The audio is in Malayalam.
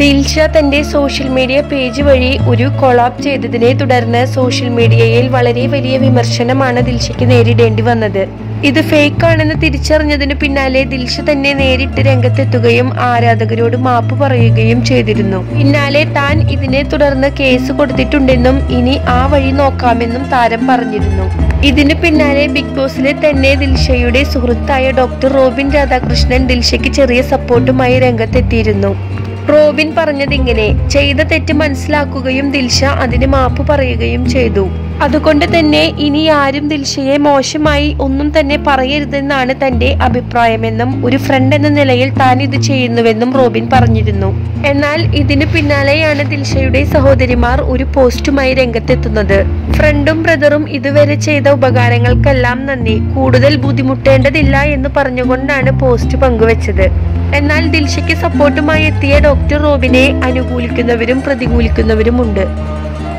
ദിൽഷ തന്റെ സോഷ്യൽ മീഡിയ പേജ് വഴി ഒരു കൊളാബ് ചെയ്തതിനെ തുടർന്ന് സോഷ്യൽ മീഡിയയിൽ വളരെ വലിയ വിമർശനമാണ് ദിൽഷയ്ക്ക് നേരിടേണ്ടി വന്നത് ഇത് ഫേക്ക് ആണെന്ന് തിരിച്ചറിഞ്ഞതിനു പിന്നാലെ ദിൽഷ തന്നെ നേരിട്ട് രംഗത്തെത്തുകയും ആരാധകരോട് മാപ്പ് പറയുകയും ചെയ്തിരുന്നു പിന്നാലെ താൻ ഇതിനെ തുടർന്ന് കേസ് കൊടുത്തിട്ടുണ്ടെന്നും ഇനി ആ വഴി നോക്കാമെന്നും താരം പറഞ്ഞിരുന്നു ഇതിനു പിന്നാലെ ബിഗ് ബോസിലെ തന്നെ ദിൽഷയുടെ സുഹൃത്തായ ഡോക്ടർ റോബിൻ രാധാകൃഷ്ണൻ ദിൽഷയ്ക്ക് ചെറിയ സപ്പോർട്ടുമായി രംഗത്തെത്തിയിരുന്നു റോബിൻ പറഞ്ഞതിങ്ങനെ ചെയ്ത തെറ്റ് മനസ്സിലാക്കുകയും ദിൽഷ അതിന് മാപ്പ് പറയുകയും ചെയ്തു അതുകൊണ്ട് തന്നെ ഇനി ആരും ദിൽഷയെ മോശമായി ഒന്നും തന്നെ പറയരുതെന്നാണ് തന്റെ അഭിപ്രായമെന്നും ഒരു ഫ്രണ്ട് എന്ന നിലയിൽ താൻ ഇത് ചെയ്യുന്നുവെന്നും റോബിൻ പറഞ്ഞിരുന്നു എന്നാൽ ഇതിനു പിന്നാലെയാണ് ദിൽഷയുടെ സഹോദരിമാർ ഒരു പോസ്റ്റുമായി രംഗത്തെത്തുന്നത് ഫ്രണ്ടും ബ്രദറും ഇതുവരെ ചെയ്ത ഉപകാരങ്ങൾക്കെല്ലാം നന്ദി കൂടുതൽ ബുദ്ധിമുട്ടേണ്ടതില്ല എന്ന് പറഞ്ഞുകൊണ്ടാണ് പോസ്റ്റ് പങ്കുവച്ചത് എന്നാൽ ദിൽഷയ്ക്ക് സപ്പോർട്ടുമായി എത്തിയ ഡോക്ടർ റോബിനെ അനുകൂലിക്കുന്നവരും പ്രതികൂലിക്കുന്നവരുമുണ്ട്